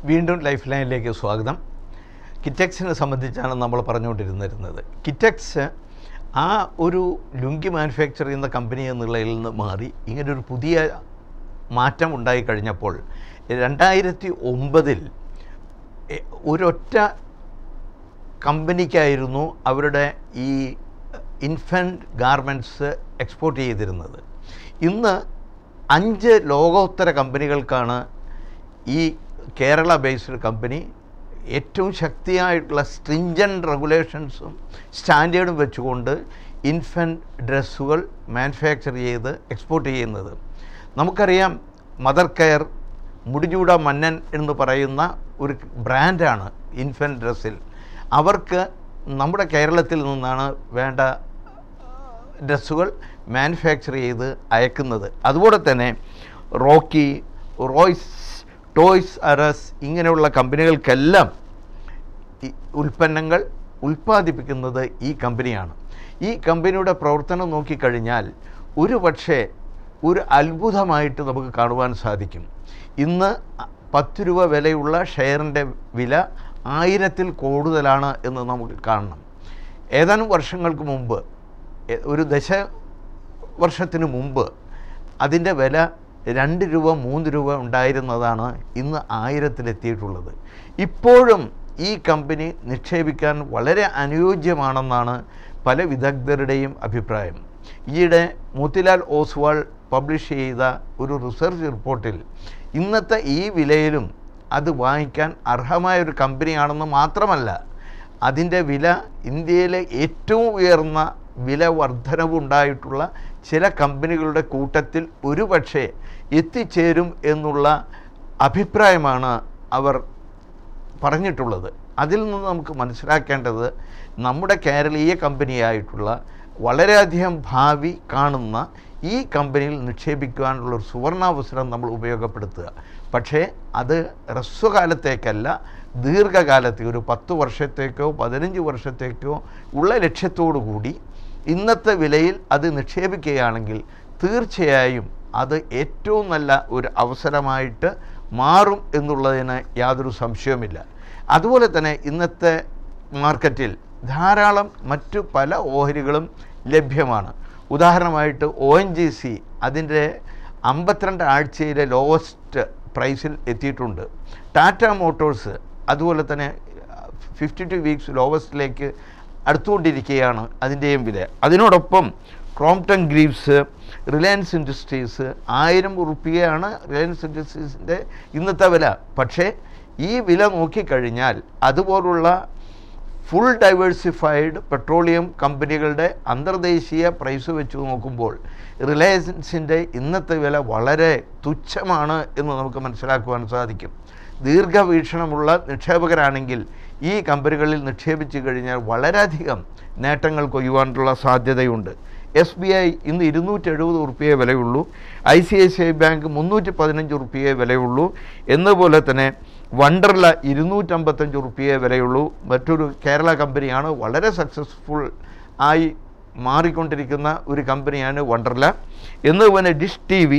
വീണ്ടും ലൈഫ് ലൈനിലേക്ക് സ്വാഗതം കിറ്റക്സിനെ സംബന്ധിച്ചാണ് നമ്മൾ പറഞ്ഞുകൊണ്ടിരുന്നിരുന്നത് കിറ്റക്സ് ആ ഒരു ലുങ്കി മാനുഫാക്ചർ ചെയ്യുന്ന കമ്പനി എന്നുള്ളതിൽ നിന്ന് മാറി ഇങ്ങനൊരു പുതിയ മാറ്റം ഉണ്ടായി കഴിഞ്ഞപ്പോൾ രണ്ടായിരത്തി ഒമ്പതിൽ ഒരൊറ്റ കമ്പനിക്കായിരുന്നു അവരുടെ ഈ ഇൻഫൻറ്റ് ഗാർമെൻറ്റ്സ് എക്സ്പോർട്ട് ചെയ്തിരുന്നത് ഇന്ന് അഞ്ച് ലോകോത്തര കമ്പനികൾക്കാണ് ഈ കേരള ബേസ്ഡ് കമ്പനി ഏറ്റവും ശക്തിയായിട്ടുള്ള സ്ട്രിഞ്ചൻ റെഗുലേഷൻസും സ്റ്റാൻഡേർഡും വെച്ചുകൊണ്ട് ഇൻഫൻറ്റ് ഡ്രസ്സുകൾ മാനുഫാക്ചർ ചെയ്ത് എക്സ്പോർട്ട് ചെയ്യുന്നത് നമുക്കറിയാം മദർ കെയർ മുടിചൂട മന്നൻ എന്ന് പറയുന്ന ഒരു ബ്രാൻഡാണ് ഇൻഫൻറ്റ് ഡ്രസ്സിൽ അവർക്ക് നമ്മുടെ കേരളത്തിൽ നിന്നാണ് വേണ്ട ഡ്രസ്സുകൾ മാനുഫാക്ചർ ചെയ്ത് അയക്കുന്നത് അതുപോലെ തന്നെ റോക്കി റോയ്സ് ടോയ്സ് അറസ് ഇങ്ങനെയുള്ള കമ്പനികൾക്കെല്ലാം ഈ ഉൽപ്പന്നങ്ങൾ ഉൽപ്പാദിപ്പിക്കുന്നത് ഈ കമ്പനിയാണ് ഈ കമ്പനിയുടെ പ്രവർത്തനം നോക്കിക്കഴിഞ്ഞാൽ ഒരു പക്ഷേ ഒരു അത്ഭുതമായിട്ട് നമുക്ക് കാണുവാൻ സാധിക്കും ഇന്ന് പത്ത് രൂപ വിലയുള്ള ഷെയറിൻ്റെ വില ആയിരത്തിൽ കൂടുതലാണ് എന്ന് നമുക്ക് കാണണം ഏതാനും വർഷങ്ങൾക്ക് മുമ്പ് എ- ഒരു ദശ വർഷത്തിന് മുമ്പ് അതിൻ്റെ വില രണ്ട് രൂപ മൂന്ന് രൂപ ഉണ്ടായിരുന്നതാണ് ഇന്ന് ആയിരത്തിലെത്തിയിട്ടുള്ളത് ഇപ്പോഴും ഈ കമ്പനി നിക്ഷേപിക്കാൻ വളരെ അനുയോജ്യമാണെന്നാണ് പല വിദഗ്ധരുടെയും അഭിപ്രായം ഈയിടെ മോത്തിലാൽ ഓസ്വാൾ പബ്ലിഷ് ചെയ്ത ഒരു റിസർച്ച് റിപ്പോർട്ടിൽ ഇന്നത്തെ ഈ വിലയിലും അത് വാങ്ങിക്കാൻ അർഹമായ ഒരു കമ്പനിയാണെന്ന് മാത്രമല്ല അതിൻ്റെ വില ഇന്ത്യയിലെ ഏറ്റവും ഉയർന്ന വില വർധനവുണ്ടായിട്ടുള്ള ചില കമ്പനികളുടെ കൂട്ടത്തിൽ ഒരുപക്ഷെ എത്തിച്ചേരും എന്നുള്ള അഭിപ്രായമാണ് അവർ പറഞ്ഞിട്ടുള്ളത് അതിൽ നിന്ന് നമുക്ക് മനസ്സിലാക്കേണ്ടത് നമ്മുടെ കേരളീയ കമ്പനിയായിട്ടുള്ള വളരെയധികം ഭാവി കാണുന്ന ഈ കമ്പനിയിൽ നിക്ഷേപിക്കുവാനുള്ള ഒരു സുവർണാവസരം നമ്മൾ ഉപയോഗപ്പെടുത്തുക പക്ഷേ അത് ഹ്രസ്വകാലത്തേക്കല്ല ദീർഘകാലത്തേക്ക് ഒരു പത്ത് വർഷത്തേക്കോ പതിനഞ്ച് വർഷത്തേക്കോ ഉള്ള ലക്ഷ്യത്തോടു കൂടി ഇന്നത്തെ വിലയിൽ അത് നിക്ഷേപിക്കുകയാണെങ്കിൽ തീർച്ചയായും അത് ഏറ്റവും നല്ല ഒരു അവസരമായിട്ട് മാറും എന്നുള്ളതിന് യാതൊരു സംശയവുമില്ല അതുപോലെ തന്നെ ഇന്നത്തെ മാർക്കറ്റിൽ ധാരാളം മറ്റു പല ഓഹരികളും ലഭ്യമാണ് ഉദാഹരണമായിട്ട് ഒ എൻ ജി സി അതിൻ്റെ അമ്പത്തിരണ്ട് ആഴ്ചയിലെ ലോവസ്റ്റ് പ്രൈസിൽ എത്തിയിട്ടുണ്ട് ടാറ്റ മോട്ടോഴ്സ് അതുപോലെ തന്നെ ഫിഫ്റ്റി ടു വീക്സ് ലോവസ്റ്റിലേക്ക് അടുത്തുകൊണ്ടിരിക്കുകയാണ് അതിൻ്റെയും വില അതിനോടൊപ്പം ക്രോംപ്ടൺ ഗ്രീവ്സ് റിലയൻസ് ഇൻഡസ്ട്രീസ് ആയിരം ഉറുപ്പികയാണ് റിലയൻസ് ഇൻഡസ്ട്രീസിൻ്റെ ഇന്നത്തെ വില പക്ഷേ ഈ വില നോക്കിക്കഴിഞ്ഞാൽ അതുപോലുള്ള ഫുൾ ഡൈവേഴ്സിഫൈഡ് പെട്രോളിയം കമ്പനികളുടെ അന്തർദേശീയ പ്രൈസ് വെച്ച് നോക്കുമ്പോൾ റിലയൻസിൻ്റെ ഇന്നത്തെ വില വളരെ തുച്ഛമാണ് എന്ന് നമുക്ക് മനസ്സിലാക്കുവാൻ സാധിക്കും ദീർഘവീക്ഷണമുള്ള നിക്ഷേപകരാണെങ്കിൽ ഈ കമ്പനികളിൽ നിക്ഷേപിച്ചു കഴിഞ്ഞാൽ വളരെയധികം നേട്ടങ്ങൾ കൊയ്യുവാനുള്ള സാധ്യതയുണ്ട് എസ് ബി ഐ ഇന്ന് ഇരുന്നൂറ്റി എഴുപത് ഉറുപ്പിയെ വിലയുള്ളൂ I C I C I bank മുന്നൂറ്റി പതിനഞ്ച് ഉറുപ്പിയെ വിലയുള്ളൂ എന്നപോലെ തന്നെ വണ്ടർല ഇരുന്നൂറ്റമ്പത്തഞ്ച് ഉറുപ്പിയെ വിലയുള്ളൂ മറ്റൊരു കേരള കമ്പനിയാണ് വളരെ സക്സസ്ഫുൾ ആയി മാറിക്കൊണ്ടിരിക്കുന്ന ഒരു കമ്പനിയാണ് വണ്ടർല എന്നതുപോലെ ഡിഷ് ടി വി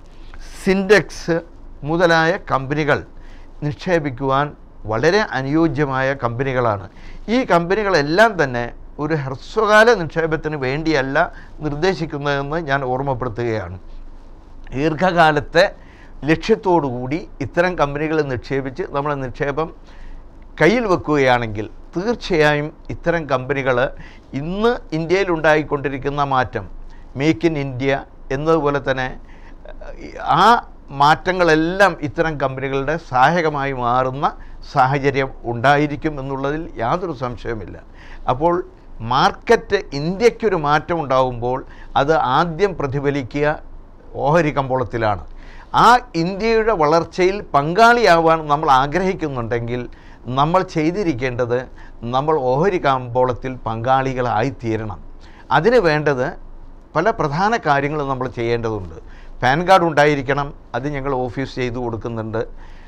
സിൻഡെക്സ് മുതലായ കമ്പനികൾ നിക്ഷേപിക്കുവാൻ വളരെ അനുയോജ്യമായ കമ്പനികളാണ് ഈ കമ്പനികളെല്ലാം തന്നെ ഒരു ഹ്രസ്വകാല നിക്ഷേപത്തിന് വേണ്ടിയല്ല നിർദ്ദേശിക്കുന്നതെന്ന് ഞാൻ ഓർമ്മപ്പെടുത്തുകയാണ് ദീർഘകാലത്തെ ലക്ഷ്യത്തോടുകൂടി ഇത്തരം കമ്പനികളിൽ നിക്ഷേപിച്ച് നമ്മുടെ നിക്ഷേപം കയ്യിൽ വെക്കുകയാണെങ്കിൽ തീർച്ചയായും ഇത്തരം കമ്പനികൾ ഇന്ന് ഇന്ത്യയിൽ ഉണ്ടായിക്കൊണ്ടിരിക്കുന്ന മാറ്റം മേക്ക് ഇൻ ഇന്ത്യ എന്നതുപോലെ തന്നെ ഏഹ്, ആ മാറ്റങ്ങളെല്ലാം ഇത്തരം കമ്പനികളുടെ സഹായകമായി മാറുന്ന സാഹചര്യം ഉണ്ടായിരിക്കും എന്നുള്ളതിൽ യാതൊരു സംശയവുമില്ല അപ്പോൾ മാർക്കറ്റ് ഇന്ത്യക്കൊരു മാറ്റം ഉണ്ടാകുമ്പോൾ അത് ആദ്യം പ്രതിഫലിക്കുക ഓഹരി കമ്പോളത്തിലാണ് ആ ഇന്ത്യയുടെ വളർച്ചയിൽ പങ്കാളിയാവാൻ നമ്മൾ ആഗ്രഹിക്കുന്നുണ്ടെങ്കിൽ നമ്മൾ ചെയ്തിരിക്കേണ്ടത് നമ്മൾ ഓഹരി കമ്പോളത്തിൽ പങ്കാളികളായിത്തീരണം അതിന് വേണ്ടത് പല പ്രധാന കാര്യങ്ങളും നമ്മൾ ചെയ്യേണ്ടതുണ്ട് പാൻ കാർഡ് ഉണ്ടായിരിക്കണം അത് ഞങ്ങൾ ഓഫീസ് ചെയ്തു കൊടുക്കുന്നുണ്ട്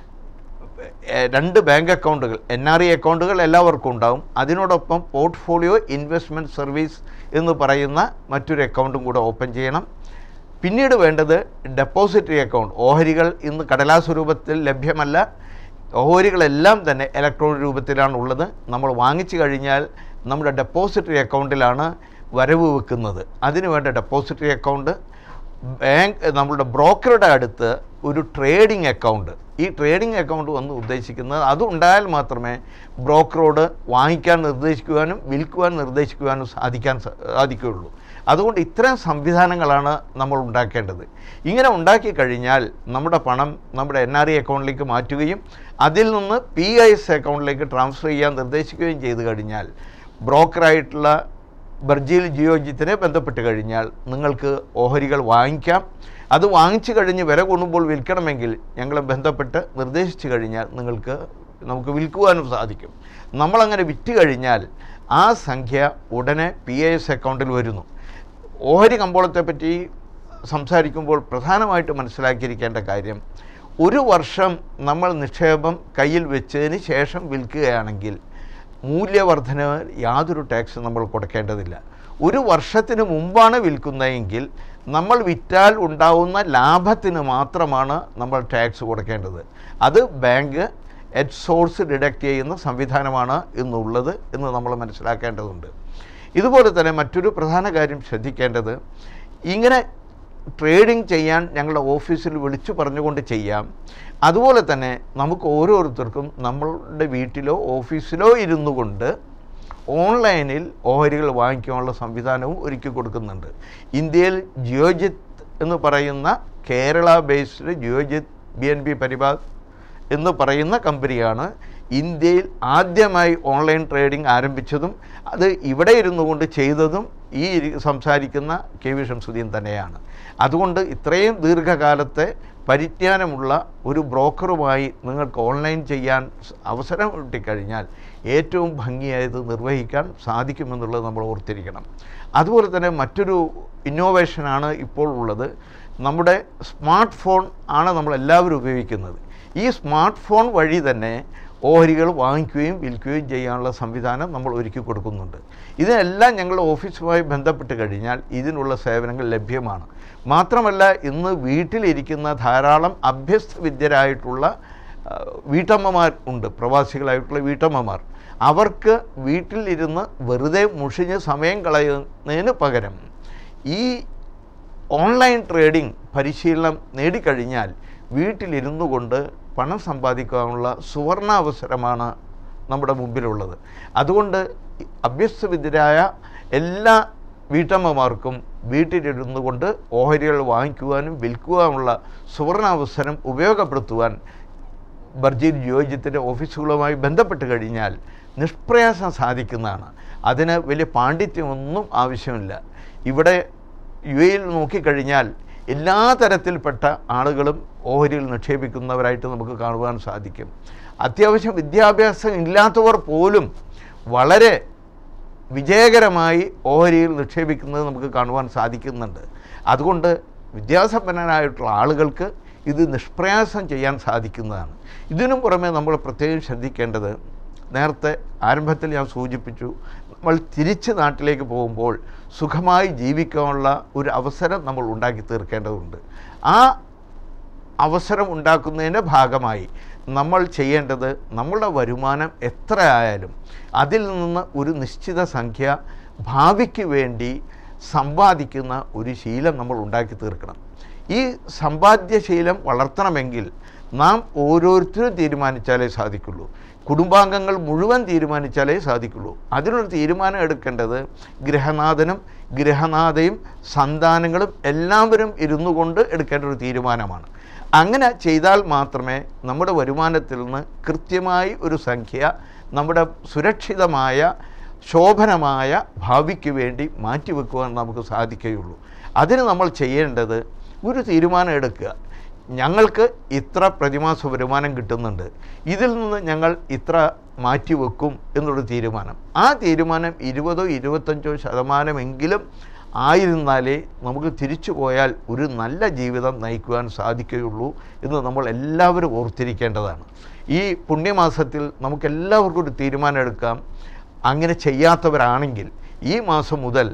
എ- രണ്ട് ബാങ്ക് അക്കൗണ്ടുകൾ എൻ ആർ ഐ അക്കൗണ്ടുകൾ എല്ലാവർക്കും ഉണ്ടാവും അതിനോടൊപ്പം പോർട്ട്ഫോളിയോ ഇൻവെസ്റ്റ്മെൻറ്റ് സർവീസ് എന്ന് പറയുന്ന മറ്റൊരു അക്കൗണ്ടും കൂടെ ഓപ്പൺ ചെയ്യണം പിന്നീട് വേണ്ടത് ഡെപ്പോസിറ്ററി അക്കൗണ്ട് ഓഹരികൾ ഇന്ന് കടലാസ് രൂപത്തിൽ ലഭ്യമല്ല ഓഹരികളെല്ലാം തന്നെ ഇലക്ട്രോണിക് രൂപത്തിലാണ് ഉള്ളത് നമ്മൾ വാങ്ങിച്ചു കഴിഞ്ഞാൽ നമ്മുടെ ഡെപ്പോസിറ്ററി അക്കൗണ്ടിലാണ് വരവ് വെക്കുന്നത് അതിന് വേണ്ട ഡെപ്പോസിറ്ററി അക്കൗണ്ട് ബാങ്ക് നമ്മളുടെ ബ്രോക്കറുടെ അടുത്ത് ഒരു ട്രേഡിംഗ് അക്കൗണ്ട് ഈ ട്രേഡിംഗ് അക്കൗണ്ട് വന്ന് ഉദ്ദേശിക്കുന്നത് അത് ഉണ്ടായാൽ മാത്രമേ ബ്രോക്കറോട് വാങ്ങിക്കാൻ നിർദ്ദേശിക്കുവാനും വിൽക്കുവാൻ നിർദ്ദേശിക്കുവാനും സാധിക്കാൻ സ- സാധിക്കുകയുള്ളൂ അതുകൊണ്ട് ഇത്തരം സംവിധാനങ്ങളാണ് നമ്മൾ ഉണ്ടാക്കേണ്ടത് ഇങ്ങനെ ഉണ്ടാക്കി കഴിഞ്ഞാൽ നമ്മുടെ പണം നമ്മുടെ എൻ ആർ ഐ അക്കൗണ്ടിലേക്ക് മാറ്റുകയും അതിൽ നിന്ന് പി ഐ എസ് അക്കൗണ്ടിലേക്ക് ട്രാൻസ്ഫർ ചെയ്യാൻ നിർദ്ദേശിക്കുകയും ചെയ്തു കഴിഞ്ഞാൽ ബ്രോക്കറായിട്ടുള്ള ബർജീൽ ജിയോജിത്തിനെ ബന്ധപ്പെട്ട് കഴിഞ്ഞാൽ നിങ്ങൾക്ക് ഓഹരികൾ വാങ്ങിക്കാം അത് വാങ്ങിച്ചു കഴിഞ്ഞ് വില കൂടുമ്പോൾ വിൽക്കണമെങ്കിൽ ഞങ്ങളെ ബന്ധപ്പെട്ട് നിർദ്ദേശിച്ചു കഴിഞ്ഞാൽ നിങ്ങൾക്ക് നമുക്ക് വിൽക്കുവാനും സാധിക്കും നമ്മളങ്ങനെ വിറ്റ് കഴിഞ്ഞാൽ ആ സംഖ്യ ഉടനെ പി ഐ എസ് അക്കൗണ്ടിൽ വരുന്നു ഓഹരി കമ്പോളത്തെ പറ്റി സംസാരിക്കുമ്പോൾ പ്രധാനമായിട്ട് മനസ്സിലാക്കിയിരിക്കേണ്ട കാര്യം ഒരു വർഷം നമ്മൾ നിക്ഷേപം കയ്യിൽ വെച്ചതിന് ശേഷം വിൽക്കുകയാണെങ്കിൽ മൂല്യവർദ്ധനവ് യാതൊരു ടാക്സും നമ്മൾ കൊടുക്കേണ്ടതില്ല ഒരു വർഷത്തിന് മുമ്പാണ് വിൽക്കുന്നതെങ്കിൽ നമ്മൾ വിറ്റാൽ ഉണ്ടാവുന്ന ലാഭത്തിന് മാത്രമാണ് നമ്മൾ ടാക്സ് കൊടുക്കേണ്ടത് അത് ബാങ്ക് എറ്റ് സോഴ്സ് ഡിഡക്റ്റ് ചെയ്യുന്ന സംവിധാനമാണ് ഇന്നുള്ളത് എന്ന് നമ്മൾ മനസ്സിലാക്കേണ്ടതുണ്ട് ഇതുപോലെ തന്നെ മറ്റൊരു പ്രധാന കാര്യം ശ്രദ്ധിക്കേണ്ടത് ഇങ്ങനെ ട്രേഡിംഗ് ചെയ്യാൻ ഞങ്ങളുടെ ഓഫീസിൽ വിളിച്ചു പറഞ്ഞുകൊണ്ട് ചെയ്യാം അതുപോലെ തന്നെ നമുക്ക് ഓരോരുത്തർക്കും നമ്മളുടെ വീട്ടിലോ ഓഫീസിലോ ഇരുന്നു കൊണ്ട് ഓൺലൈനിൽ ഓഹരികൾ വാങ്ങിക്കാനുള്ള സംവിധാനവും ഒരുക്കി കൊടുക്കുന്നുണ്ട് ഇന്ത്യയിൽ ജിയോജിത്ത് എന്ന് പറയുന്ന Kerala based Geojit B N B Paribas എന്ന് പറയുന്ന കമ്പനിയാണ് ഇന്ത്യയിൽ ആദ്യമായി ഓൺലൈൻ ട്രേഡിംഗ് ആരംഭിച്ചതും അത് ഇവിടെ ഇരുന്നു കൊണ്ട് ചെയ്തതും ഈ ഇരി- സംസാരിക്കുന്ന കെ വി ഷംസുദ്ദീൻ തന്നെയാണ് അതുകൊണ്ട് ഇത്രയും ദീർഘകാലത്തെ പരിജ്ഞാനമുള്ള ഒരു ബ്രോക്കറുമായി നിങ്ങൾക്ക് ഓൺലൈൻ ചെയ്യാൻ സ് അവസരം കിട്ടിക്കഴിഞ്ഞാൽ ഏറ്റവും ഭംഗിയായത് നിർവഹിക്കാൻ സാധിക്കുമെന്നുള്ളത് നമ്മൾ ഓർത്തിരിക്കണം അതുപോലെ തന്നെ മറ്റൊരു ഇന്നോവേഷനാണ് ഇപ്പോൾ ഉള്ളത് നമ്മുടെ സ്മാർട്ട് ഫോൺ ആണ് നമ്മളെല്ലാവരും ഉപയോഗിക്കുന്നത് ഈ സ്മാർട്ട് ഫോൺ വഴി തന്നെ ഓഹരികൾ വാങ്ങിക്കുകയും വിൽക്കുകയും ചെയ്യാനുള്ള സംവിധാനം നമ്മൾ ഒരുക്കി കൊടുക്കുന്നുണ്ട് ഇതിനെല്ലാം ഞങ്ങൾ ഓഫീസുമായി ബന്ധപ്പെട്ട് കഴിഞ്ഞാൽ ഇതിനുള്ള സേവനങ്ങൾ ലഭ്യമാണ് മാത്രമല്ല ഇന്ന് വീട്ടിലിരിക്കുന്ന ധാരാളം അഭ്യസ്തവിദ്യരായിട്ടുള്ള ആ, വീട്ടമ്മമാർ ഉണ്ട് പ്രവാസികളായിട്ടുള്ള വീട്ടമ്മമാർ അവർക്ക് വീട്ടിലിരുന്ന് വെറുതെ മുഷിഞ്ഞ് സമയം കളയുന്നതിന് പകരം ഈ ഓൺലൈൻ ട്രേഡിംഗ് പരിശീലനം നേടിക്കഴിഞ്ഞാൽ വീട്ടിലിരുന്നു കൊണ്ട് പണം സമ്പാദിക്കാനുള്ള സുവർണാവസരമാണ് നമ്മുടെ മുമ്പിലുള്ളത് അതുകൊണ്ട് അഭ്യസ്തവിദ്യരായ എല്ലാ വീട്ടമ്മമാർക്കും വീട്ടിലിരുന്നു കൊണ്ട് ഓഹരികൾ വാങ്ങിക്കുവാനും വിൽക്കുവാനുള്ള സുവർണാവസരം ഉപയോഗപ്പെടുത്തുവാൻ ബർജീൽ യോജിത്തിൻ്റെ ഓഫീസുകളുമായി ബന്ധപ്പെട്ട് കഴിഞ്ഞാൽ നിഷ്പ്രയാസം സാധിക്കുന്നതാണ് അതിന് വലിയ പാണ്ഡിത്യമൊന്നും ആവശ്യമില്ല ഇവിടെ യു എയിൽ നോക്കിക്കഴിഞ്ഞാൽ എല്ലാ തരത്തിൽപ്പെട്ട ആളുകളും ഓഹരിയിൽ നിക്ഷേപിക്കുന്നവരായിട്ട് നമുക്ക് കാണുവാൻ സാധിക്കും അത്യാവശ്യം വിദ്യാഭ്യാസം ഇല്ലാത്തവർ പോലും വളരെ വിജയകരമായി ഓഹരിയിൽ നിക്ഷേപിക്കുന്നത് നമുക്ക് കാണുവാൻ സാധിക്കുന്നുണ്ട് അതുകൊണ്ട് വിദ്യാസമ്പന്നരായിട്ടുള്ള ആളുകൾക്ക് ഇത് നിഷ്പ്രയാസം ചെയ്യാൻ സാധിക്കുന്നതാണ് ഇതിനും പുറമെ നമ്മൾ പ്രത്യേകം ശ്രദ്ധിക്കേണ്ടത് നേരത്തെ ആരംഭത്തിൽ ഞാൻ സൂചിപ്പിച്ചു നമ്മൾ തിരിച്ച് നാട്ടിലേക്ക് പോകുമ്പോൾ സുഖമായി ജീവിക്കാനുള്ള ഒരു അവസരം നമ്മൾ ഉണ്ടാക്കി തീർക്കേണ്ടതുണ്ട് ആ അവസരം ഉണ്ടാക്കുന്നതിൻ്റെ ഭാഗമായി നമ്മൾ ചെയ്യേണ്ടത് നമ്മളുടെ വരുമാനം എത്ര ആയാലും അതിൽ നിന്ന് ഒരു നിശ്ചിത സംഖ്യ ഭാവിക്ക് വേണ്ടി സമ്പാദിക്കുന്ന ഒരു ശീലം നമ്മൾ ഉണ്ടാക്കി തീർക്കണം ഈ സമ്പാദ്യശീലം വളർത്തണമെങ്കിൽ നാം ഓരോരുത്തരും തീരുമാനിച്ചാലേ സാധിക്കുള്ളൂ കുടുംബാംഗങ്ങൾ മുഴുവൻ തീരുമാനിച്ചാലേ സാധിക്കുള്ളൂ അതിനൊരു തീരുമാനം എടുക്കേണ്ടത് ഗൃഹനാഥനും ഗൃഹനാഥയും സന്താനങ്ങളും എല്ലാവരും ഇരുന്നു കൊണ്ട് എടുക്കേണ്ട ഒരു തീരുമാനമാണ് അങ്ങനെ ചെയ്താൽ മാത്രമേ നമ്മുടെ വരുമാനത്തിൽ നിന്ന് കൃത്യമായി ഒരു സംഖ്യ നമ്മുടെ സുരക്ഷിതമായ ശോഭനമായ ഭാവിക്ക് വേണ്ടി മാറ്റിവെക്കുവാൻ നമുക്ക് സാധിക്കുകയുള്ളൂ അതിന് നമ്മൾ ചെയ്യേണ്ടത് ഒരു തീരുമാനം എടുക്കുക ഞങ്ങൾക്ക് ഇത്ര പ്രതിമാസ വരുമാനം കിട്ടുന്നുണ്ട് ഇതിൽ നിന്ന് ഞങ്ങൾ ഇത്ര മാറ്റിവെക്കും എന്നുള്ള തീരുമാനം ആ തീരുമാനം ഇരുപതോ ഇരുപത്തഞ്ചോ ശതമാനമെങ്കിലും ആയിരുന്നാലേ നമുക്ക് തിരിച്ചു പോയാൽ ഒരു നല്ല ജീവിതം നയിക്കുവാൻ സാധിക്കുകയുള്ളൂ എന്ന് നമ്മൾ എല്ലാവരും ഓർത്തിരിക്കേണ്ടതാണ് ഈ പുണ്യമാസത്തിൽ നമുക്കെല്ലാവർക്കും ഒരു തീരുമാനം എടുക്കാം അങ്ങനെ ചെയ്യാത്തവരാണെങ്കിൽ ഈ മാസം മുതൽ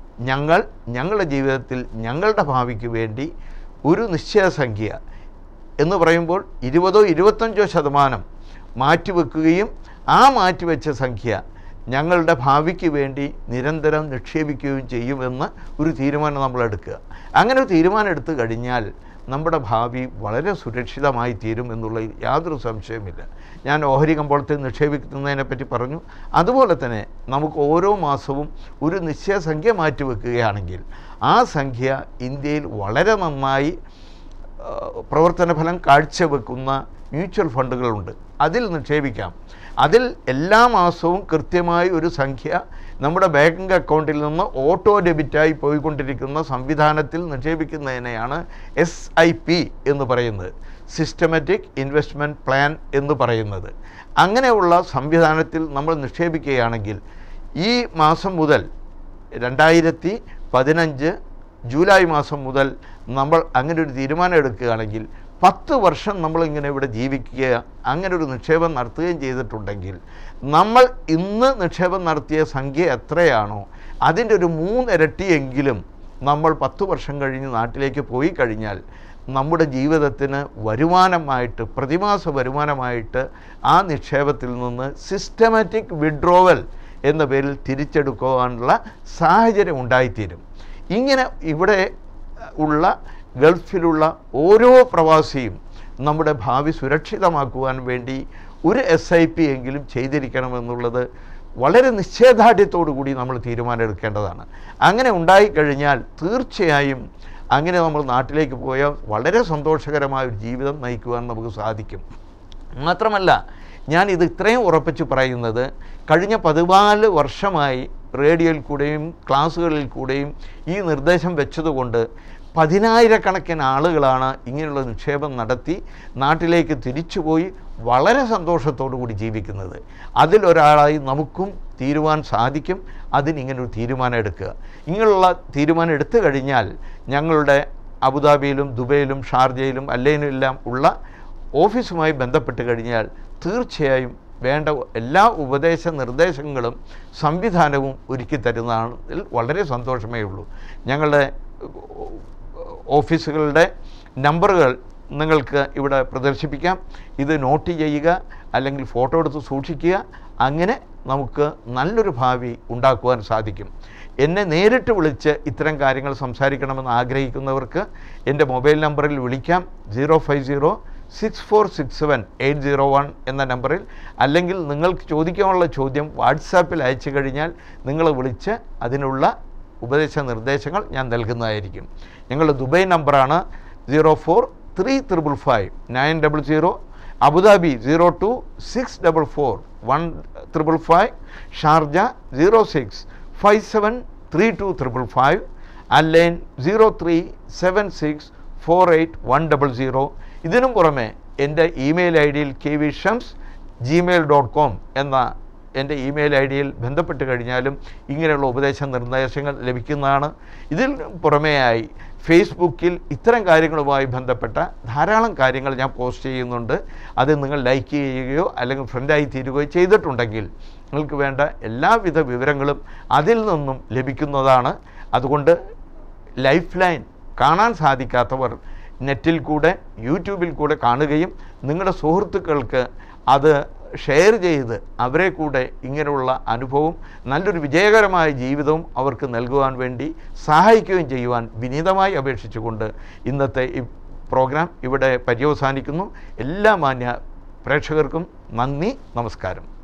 ഞങ്ങൾ ഞങ്ങളുടെ ജീവിതത്തിൽ ഞങ്ങളുടെ ഭാവിക്ക് വേണ്ടി ഒരു നിശ്ചയ സംഖ്യ എന്ന് പറയുമ്പോൾ ഇരുപതോ ഇരുപത്തഞ്ചോ ശതമാനം മാറ്റിവെക്കുകയും ആ മാറ്റിവെച്ച സംഖ്യ ഞങ്ങളുടെ ഭാവിക്ക് വേണ്ടി നിരന്തരം നിക്ഷേപിക്കുകയും ചെയ്യുമെന്ന് ഒരു തീരുമാനം നമ്മൾ എടുക്കുക അങ്ങനെ ഒരു തീരുമാനം എടുത്തു കഴിഞ്ഞാൽ നമ്മുടെ ഭാവി വളരെ സുരക്ഷിതമായി തീരും എന്നുള്ള യാതൊരു സംശയമില്ല ഞാൻ ഓഹരി കമ്പോളത്തിൽ നിക്ഷേപിക്കുന്നതിനെ പറ്റി പറഞ്ഞു അതുപോലെ തന്നെ നമുക്ക് ഓരോ മാസവും ഒരു നിശ്ചയ സംഖ്യ മാറ്റിവെക്കുകയാണെങ്കിൽ ആ സംഖ്യ ഇന്ത്യയിൽ വളരെ നന്നായി ആ, പ്രവർത്തന ഫലം കാഴ്ചവെക്കുന്ന മ്യൂച്വൽ ഫണ്ടുകളുണ്ട് അതിൽ നിക്ഷേപിക്കാം അതിൽ എല്ലാ മാസവും കൃത്യമായി ഒരു സംഖ്യ നമ്മുടെ ബാങ്ക് അക്കൗണ്ടിൽ നിന്ന് ഓട്ടോ ഡെബിറ്റായി പോയിക്കൊണ്ടിരിക്കുന്ന സംവിധാനത്തിൽ നിക്ഷേപിക്കുന്നതിനെയാണ് എസ് ഐ പി എന്ന് പറയുന്നത് സിസ്റ്റമാറ്റിക് ഇൻവെസ്റ്റ്മെൻറ്റ് പ്ലാൻ എന്ന് പറയുന്നത് അങ്ങനെയുള്ള സംവിധാനത്തിൽ നമ്മൾ നിക്ഷേപിക്കുകയാണെങ്കിൽ ഈ മാസം മുതൽ രണ്ടായിരത്തി പതിനഞ്ച് ജൂലൈ മാസം മുതൽ നമ്മൾ അങ്ങനെ ഒരു തീരുമാനം എടുക്കുകയാണെങ്കിൽ പത്ത് വർഷം നമ്മളിങ്ങനെ ഇവിടെ ജീവിക്കുക അങ്ങനെ ഒരു നിക്ഷേപം നടത്തുകയും ചെയ്തിട്ടുണ്ടെങ്കിൽ നമ്മൾ ഇന്ന് നിക്ഷേപം നടത്തിയ സംഖ്യ എത്രയാണോ അതിൻ്റെ ഒരു മൂന്നിരട്ടിയെങ്കിലും നമ്മൾ പത്ത് വർഷം കഴിഞ്ഞ് നാട്ടിലേക്ക് പോയി കഴിഞ്ഞാൽ നമ്മുടെ ജീവിതത്തിന് വരുമാനമായിട്ട് പ്രതിമാസ വരുമാനമായിട്ട് ആ നിക്ഷേപത്തിൽ നിന്ന് സിസ്റ്റമാറ്റിക് വിഡ്രോവൽ എന്ന പേരിൽ തിരിച്ചെടുക്കുവാനുള്ള സാഹചര്യം ഉണ്ടായിത്തീരും ഇങ്ങനെ ഇവിടെ ഉള്ള ഗൾഫിലുള്ള ഓരോ പ്രവാസിയും നമ്മുടെ ഭാവി സുരക്ഷിതമാക്കുവാൻ വേണ്ടി ഒരു എസ് ഐ പി എങ്കിലും ചെയ്തിരിക്കണമെന്നുള്ളത് വളരെ നിശ്ചയദാർഢ്യത്തോടു കൂടി നമ്മൾ തീരുമാനമെടുക്കേണ്ടതാണ് അങ്ങനെ ഉണ്ടായിക്കഴിഞ്ഞാൽ തീർച്ചയായും അങ്ങനെ നമ്മൾ നാട്ടിലേക്ക് പോയാൽ വളരെ സന്തോഷകരമായ ഒരു ജീവിതം നയിക്കുവാൻ നമുക്ക് സാധിക്കും മാത്രമല്ല ഞാൻ ഇത് ഇത്രയും ഉറപ്പിച്ച് പറയുന്നത് കഴിഞ്ഞ പതിനാല് വർഷമായി റേഡിയോയിൽ കൂടെയും ക്ലാസ്സുകളിൽ കൂടെയും ഈ നിർദ്ദേശം വെച്ചതുകൊണ്ട് പതിനായിരക്കണക്കിന് ആളുകളാണ് ഇങ്ങനെയുള്ള നിക്ഷേപം നടത്തി നാട്ടിലേക്ക് തിരിച്ചുപോയി വളരെ സന്തോഷത്തോടു കൂടി ജീവിക്കുന്നത് അതിലൊരാളായി നമുക്കും തീരുവാൻ സാധിക്കും അതിനിങ്ങനൊരു തീരുമാനം എടുക്കുക ഇങ്ങനെയുള്ള തീരുമാനം എടുത്തു കഴിഞ്ഞാൽ ഞങ്ങളുടെ അബുദാബിയിലും ദുബൈയിലും ഷാർജയിലും അല്ലയിലും എല്ലാം ഉള്ള ഓഫീസുമായി ബന്ധപ്പെട്ട് കഴിഞ്ഞാൽ തീർച്ചയായും വേണ്ട എല്ലാ ഉപദേശ നിർദ്ദേശങ്ങളും സംവിധാനവും ഒരുക്കി തരുന്നതിൽ വളരെ സന്തോഷമേ ഉള്ളൂ ഞങ്ങളുടെ ഓഫീസുകളുടെ നമ്പറുകൾ നിങ്ങൾക്ക് ഇവിടെ പ്രദർശിപ്പിക്കാം ഇത് നോട്ട് ചെയ്യുക അല്ലെങ്കിൽ ഫോട്ടോ എടുത്ത് സൂക്ഷിക്കുക അങ്ങനെ നമുക്ക് നല്ലൊരു ഭാവി ഉണ്ടാക്കുവാൻ സാധിക്കും എന്നെ നേരിട്ട് വിളിച്ച് ഇത്തരം കാര്യങ്ങൾ സംസാരിക്കണമെന്ന് ആഗ്രഹിക്കുന്നവർക്ക് എൻ്റെ മൊബൈൽ നമ്പറിൽ വിളിക്കാം zero five zero six four six seven eight zero one എന്ന നമ്പറിൽ അല്ലെങ്കിൽ നിങ്ങൾക്ക് ചോദിക്കാനുള്ള ചോദ്യം വാട്സാപ്പിൽ അയച്ചു കഴിഞ്ഞാൽ നിങ്ങൾ വിളിച്ച് അതിനുള്ള ഉപദേശ നിർദ്ദേശങ്ങൾ ഞാൻ നൽകുന്നതായിരിക്കും ഞങ്ങളുടെ ദുബൈ നമ്പറാണ് zero four three triple five nine double zero Abu Dhabi zero two six double four one triple five Sharjah zero six five seven three two triple five Al Ain zero three seven six four eight one double zero ഇതിനും പുറമെ എൻ്റെ email I ഡിയിൽ K V Shams Gmail dot com എന്ന എൻ്റെ email I ഡിയിൽ ബന്ധപ്പെട്ട് കഴിഞ്ഞാലും ഇങ്ങനെയുള്ള ഉപദേശ നിർദ്ദേശങ്ങൾ ലഭിക്കുന്നതാണ് ഇതിൽ പുറമെയായി ഫേസ്ബുക്കിൽ ഇത്തരം കാര്യങ്ങളുമായി ബന്ധപ്പെട്ട ധാരാളം കാര്യങ്ങൾ ഞാൻ പോസ്റ്റ് ചെയ്യുന്നുണ്ട് അത് നിങ്ങൾ ലൈക്ക് ചെയ്യുകയോ അല്ലെങ്കിൽ ഫ്രണ്ടായി തീരുകയോ ചെയ്തിട്ടുണ്ടെങ്കിൽ നിങ്ങൾക്ക് വേണ്ട എല്ലാവിധ വിവരങ്ങളും അതിൽ നിന്നും ലഭിക്കുന്നതാണ് അതുകൊണ്ട് ലൈഫ് ലൈൻ കാണാൻ സാധിക്കാത്തവർ നെറ്റിൽ കൂടെ യൂട്യൂബിൽ കൂടെ കാണുകയും നിങ്ങളുടെ സുഹൃത്തുക്കൾക്ക് അത് ഷെയർ ചെയ്ത് അവരെ കൂടെ ഇങ്ങനെയുള്ള അനുഭവം നല്ലൊരു വിജയകരമായ ജീവിതവും അവർക്ക് നൽകുവാൻ വേണ്ടി സഹായിക്കുകയും ചെയ്യുവാൻ വിനീതമായി അപേക്ഷിച്ചുകൊണ്ട് ഇന്നത്തെ ഈ പ്രോഗ്രാം ഇവിടെ പര്യവസാനിക്കുന്നു എല്ലാ മാന്യ പ്രേക്ഷകർക്കും നന്ദി നമസ്കാരം